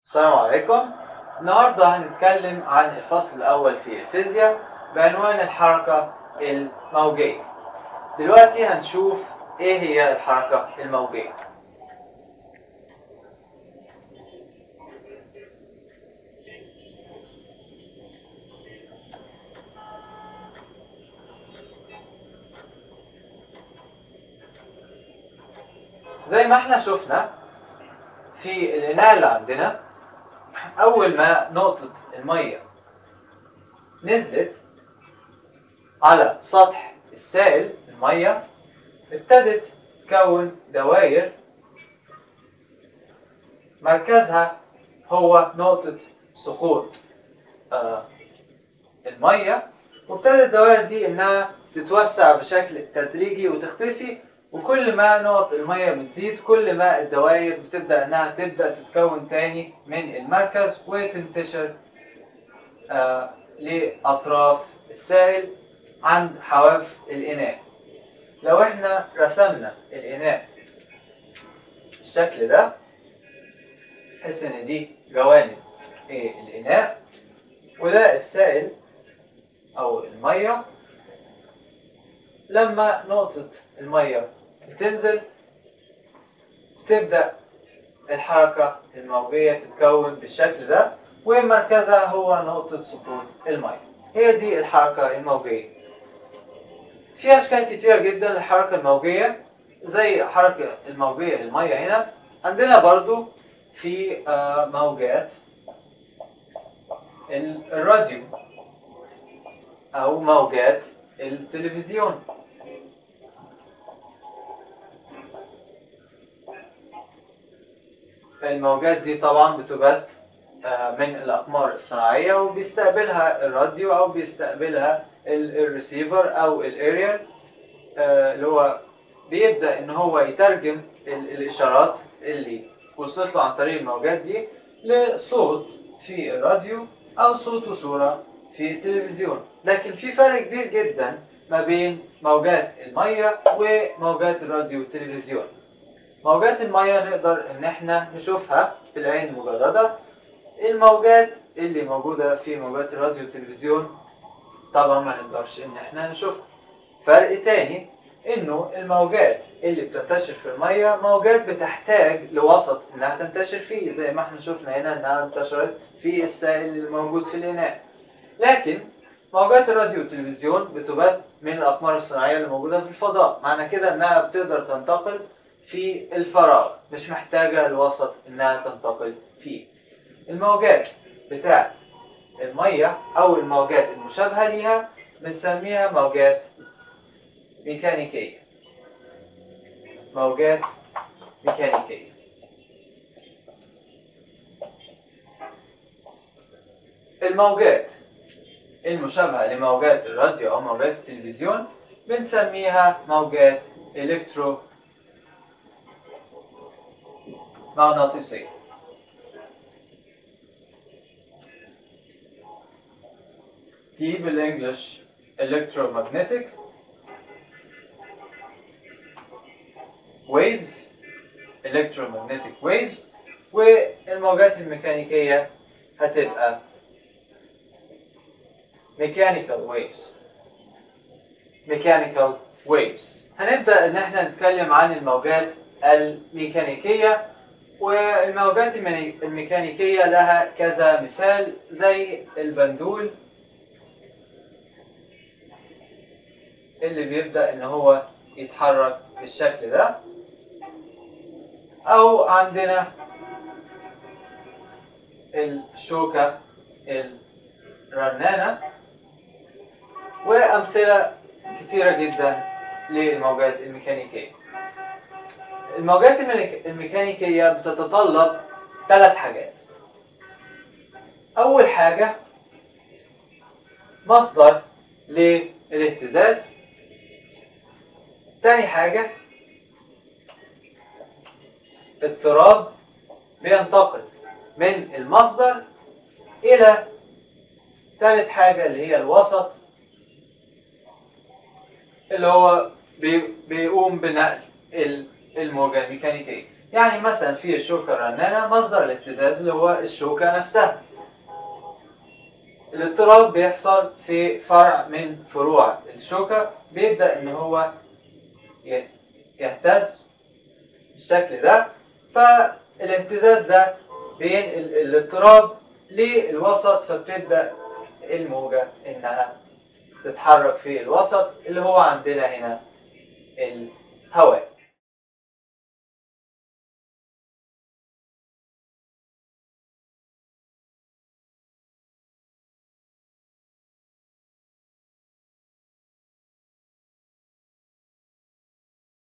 السلام عليكم النهاردة هنتكلم عن الفصل الأول في الفيزياء بعنوان الحركة الموجية دلوقتي هنشوف إيه هي الحركة الموجية زي ما احنا شفنا في الإناء اللي عندنا أول ما نقطة المية نزلت على سطح السائل المية ابتدت تكون دوائر مركزها هو نقطة سقوط آه، المية وابتدت الدوائر دي إنها تتوسع بشكل تدريجي وتختفي وكل ما نقط المية بتزيد كل ما الدوائر بتبدأ إنها تبدأ تتكون تاني من المركز وتنتشر آه لأطراف السائل عند حواف الإناء لو احنا رسمنا الإناء بالشكل ده نحس إن دي جوانب إيه الإناء وده السائل أو المية لما نقطة المية بتنزل تبدأ الحركة الموجية تتكون بالشكل ده ومركزها هو نقطة سقوط المية هي دي الحركة الموجية في أشكال كتيرة جدا للحركة الموجية زي حركة الموجية للمية هنا عندنا برضو في آه، موجات ال- الراديو أو موجات التلفزيون الموجات دي طبعا بتبث آه، من الأقمار الصناعية وبيستقبلها الراديو أو بيستقبلها ال- الريسيفر أو الاريال آه، اللي هو بيبدأ إن هو يترجم ال- الإشارات اللي وصلت له عن طريق الموجات دي لصوت في الراديو أو صوت وصورة في التلفزيون لكن في فرق كبير جدا ما بين موجات المية وموجات الراديو والتلفزيون موجات المية نقدر ان احنا نشوفها بالعين المجردة الموجات اللي موجودة في موجات الراديو والتلفزيون طبعا ما نقدرش ان احنا نشوفها فرق تاني انه الموجات اللي بتنتشر في المية موجات بتحتاج لوسط انها تنتشر فيه زي ما احنا شفنا هنا انها انتشرت في السائل الموجود في الاناء لكن موجات الراديو والتلفزيون بتبث من الاقمار الصناعية اللي موجودة في الفضاء معنى كده انها بتقدر تنتقل في الفراغ مش محتاجة الوسط انها تنتقل فيه الموجات بتاعت المية او الموجات المشابهة ليها بنسميها موجات ميكانيكية موجات ميكانيكية الموجات المشابهة لموجات الراديو أو موجات التلفزيون بنسميها موجات إلكترو مغناطيسية دي بالانجلش electromagnetic waves electromagnetic waves والموجات الميكانيكية هتبقى mechanical waves mechanical waves هنبدأ ان احنا نتكلم عن الموجات الميكانيكية والموجات الميني- الميكانيكية لها كذا مثال زي البندول اللي بيبدأ ان هو يتحرك بالشكل ده او عندنا الشوكة الرنانة وأمثلة كتيرة جدا للموجات الميكانيكية الموجات الميك- الميكانيكية بتتطلب ثلاث حاجات أول حاجة مصدر للاهتزاز تاني حاجة اضطراب بينتقل من المصدر إلى تالت حاجة اللي هي الوسط اللي هو بي- بيقوم بنقل ال- الموجة الميكانيكية يعني مثلا في الشوكة الرنانة مصدر الاهتزاز اللي هو الشوكة نفسها الاضطراب بيحصل في فرع من فروع الشوكة بيبدأ ان هو ي- يهتز بالشكل ده فالاهتزاز ده بينقل الاضطراب للوسط فبتبدأ الموجة انها تتحرك في الوسط اللي هو عندنا هنا الهواء